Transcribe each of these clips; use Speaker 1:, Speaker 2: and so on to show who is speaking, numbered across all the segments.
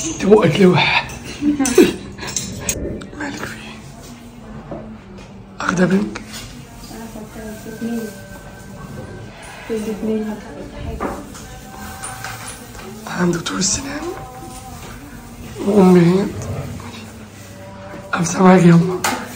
Speaker 1: انت بقك لوح مالك فيه اخده بنك عند دكتور السنان وامي هند امسى معاك يلا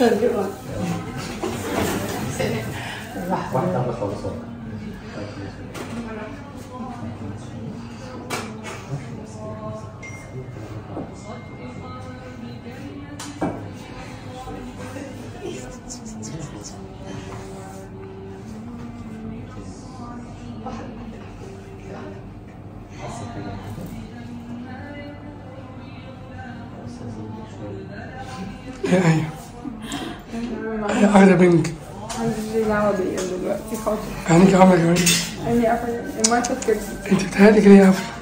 Speaker 1: ايه ايوه ايه اخده بنك
Speaker 2: عندي دعوة بيا دلوقتي خالص
Speaker 1: عينيك عامله كمان
Speaker 2: اني قفل الماركت كده
Speaker 1: انت بتهيألي كده يا قافله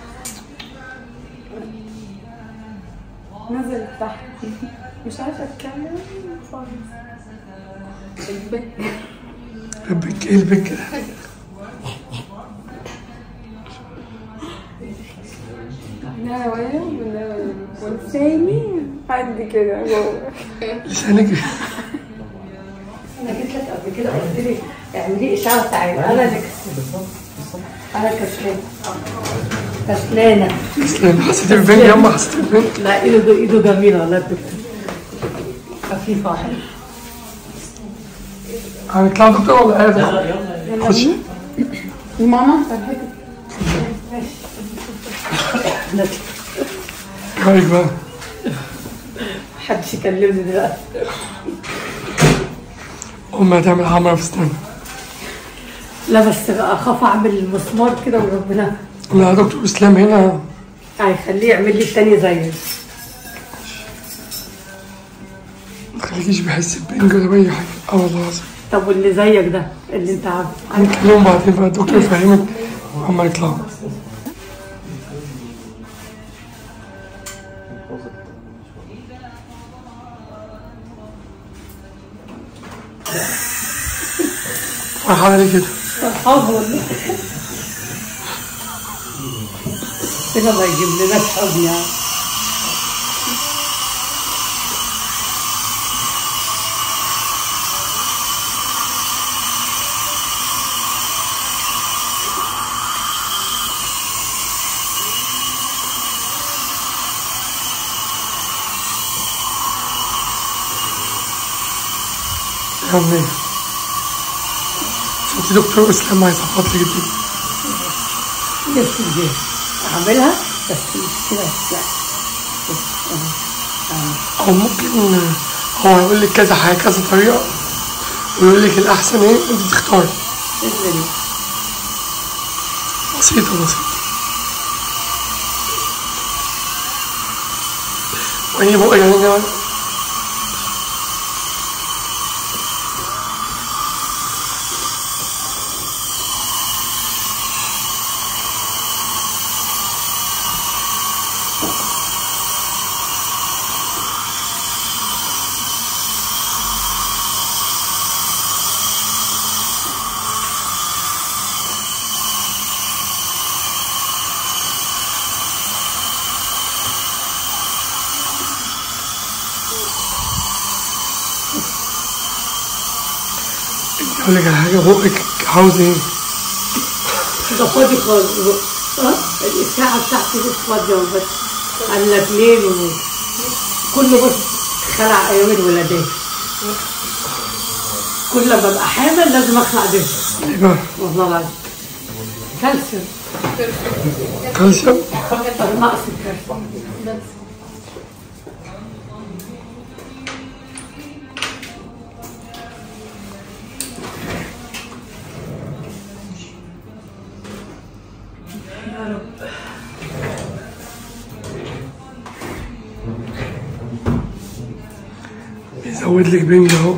Speaker 2: نزل تحت مش عارفة اتكلم خالص البك
Speaker 1: البنك ايه البنك ده
Speaker 2: لا ولا ولا والتاني قد كده جوه
Speaker 1: لسانك
Speaker 3: انا جيت لك قبل كده قلت لي اعملي اشعه تعالى انا اللي انا كسلانه كسلانه
Speaker 1: تسلم حسيت بالبنك يا اما حسيت بالبنك
Speaker 3: لا ايده ايده جميله والله الدكتور خفيفه وحلوه
Speaker 1: هنطلع دكتور ولا قاعد خش
Speaker 2: ماما فرحتك
Speaker 1: رايك بقى
Speaker 3: محدش يكلمني دلوقتي
Speaker 1: امي هتعمل حمرا في اسنانها
Speaker 3: لا بس بقى اخاف اعمل المسمار كده وربنا
Speaker 1: لا دكتور اسلام هنا
Speaker 3: هيخليه يعمل لي التاني زيي
Speaker 1: ما تخليكيش بيحس ببنج ولا باي حاجه اه والله العظيم
Speaker 3: طب واللي زيك ده اللي انت عارفه عارف
Speaker 1: نتكلم بعدين بقى الدكتور يفهمك اما يطلعوا فرحانة ليه كده؟
Speaker 3: فرحانه والله كده ما يجيب لنا حضن يعني
Speaker 1: يا عمي شفتي دكتور اسلام هيظبط لك الدنيا
Speaker 3: نفسي دي اعملها بس مش كده لا
Speaker 1: او ممكن هو هيقول لك كذا حاجه كذا طريقه ويقول لك الاحسن ايه انت تختاري
Speaker 3: باذن الله
Speaker 1: بسيطه بسيطه وهي بقى يعني كمان اقول لك على حاجه بقك عاوز ايه؟
Speaker 3: ده فاضي خالص اه الساعة بتاعتي مش فاضية وبس على الاثنين كله بس خلع ايام الولادات كل ما ابقى حامل لازم اخلع ده
Speaker 1: ليه بقى؟
Speaker 3: والله العظيم كالسيوم
Speaker 1: كالسيوم
Speaker 3: نقص الكالسيوم
Speaker 1: بيزود لك بنج اهو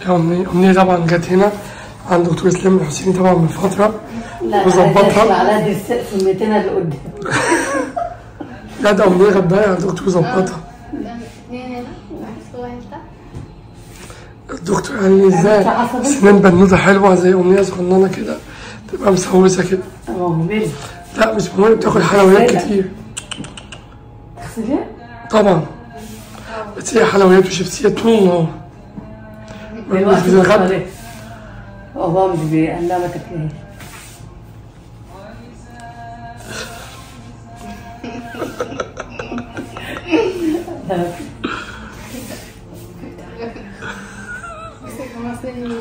Speaker 1: يا أمنية أمنية طبعا جت هنا عند دكتور إسلام الحسيني طبعا من فترة
Speaker 3: لا
Speaker 1: وظبطها
Speaker 3: على دي سميتنا اللي قدام
Speaker 1: لا ده أمنية كانت ضايعة الدكتور ظبطها
Speaker 4: اثنين هنا واحد فوق واحد تحت
Speaker 1: الدكتور قال لي ازاي
Speaker 3: أنت عصبي؟
Speaker 1: سنان بنوتة حلوة زي أمنية صغننة كده تبقى مسوسة كده
Speaker 3: اه ممل
Speaker 1: لا مش مهم بتاكل حلويات
Speaker 3: لا.
Speaker 1: كتير
Speaker 3: تغسلها
Speaker 1: طبعا بس هي حلويات وشيبسيات طول النهار مش
Speaker 3: دلوقتي
Speaker 1: بتتغدى
Speaker 3: بتغسلها. هو مش بيقال لها ما تاكلهاش
Speaker 4: خمس سنين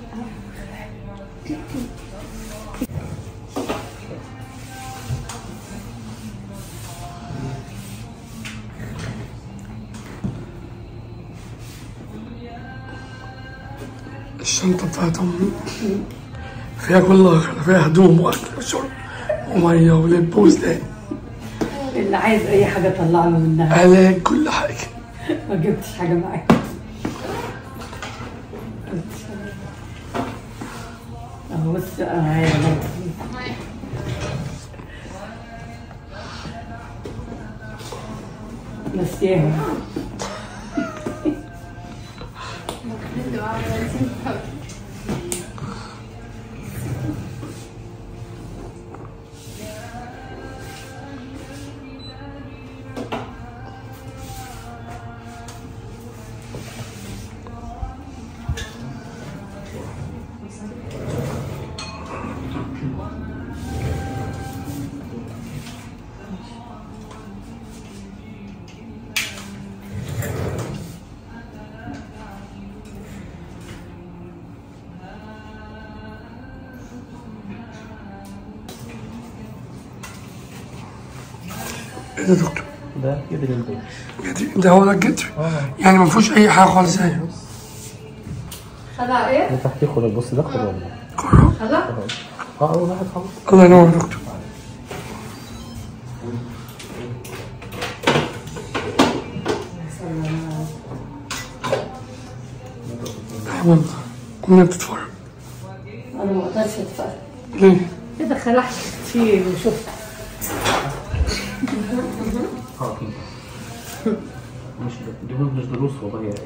Speaker 1: الشنطة بتاعت أمي فيها كل حاجة فيها هدوم وأكل وشرب ومية ولب وزدان
Speaker 3: اللي عايز اي حاجه طلع له منها
Speaker 1: علاج كل حاجة
Speaker 3: ما جبتش حاجه معايا اهو بص معايا نسيها
Speaker 1: إيه ده يا دكتور؟
Speaker 5: ده جدر البيت
Speaker 1: جدري ده هو ده الجدري يعني ما فيهوش أي حاجة خالص زيه
Speaker 2: خدع ايه؟
Speaker 5: ده تحتيه خد بص ده خد ولا
Speaker 1: كله
Speaker 2: خدع؟
Speaker 5: اه اول واحد خلاص
Speaker 1: الله ينور يا دكتور تمام كنا بتتفرج
Speaker 3: انا ما اقدرش اتفرج
Speaker 1: ليه؟
Speaker 3: كده خلعت كتير وشفت
Speaker 5: اه اكيد مش دول مش دروس والله يا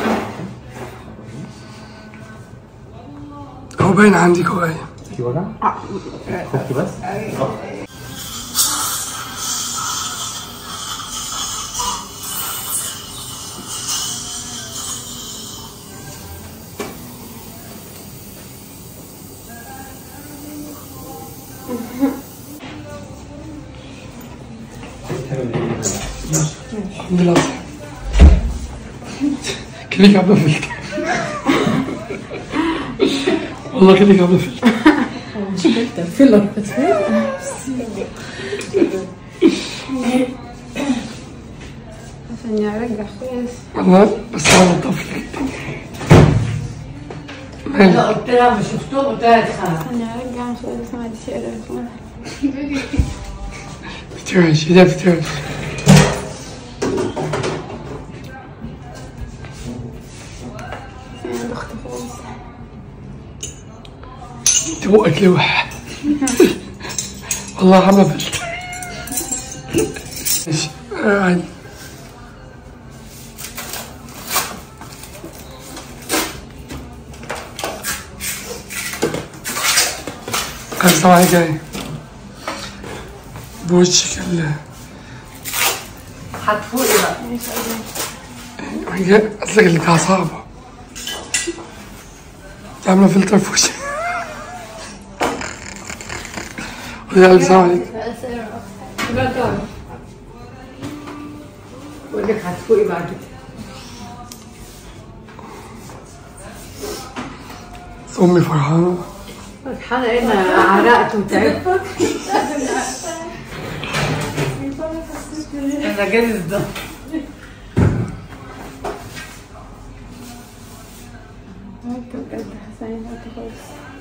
Speaker 1: هو باين عندي كويس
Speaker 5: في وجع؟ خفتي بس؟
Speaker 1: الحمد لله كليك عبد الفلت والله كليك عبد الفلت
Speaker 3: فيلر
Speaker 2: عشان يرجع كويس
Speaker 1: والله بس انا الطفل
Speaker 3: انا قلت لها ما شفتهم قلت لها اتخانق
Speaker 2: عشان يرجع مش قادر اسمع دي شيء
Speaker 1: بترعش ايديها بترعش
Speaker 2: عند اختي خالص
Speaker 1: انت بقك لوح والله عم بلت ماشي آه، عادي السلام عليكم يعني بوشك ال
Speaker 3: هتفوقي بقى
Speaker 1: هي اصلك اللي بتاع صعبة عاملة فلتر في وشي قولي ألف سلام عليكم
Speaker 3: لا تعرف بقول لك هتفوقي بعد كده
Speaker 1: أمي فرحانة
Speaker 3: فرحانة انا عرقت وتعبت انا جالس ده
Speaker 2: انت بجد حسين انت خالص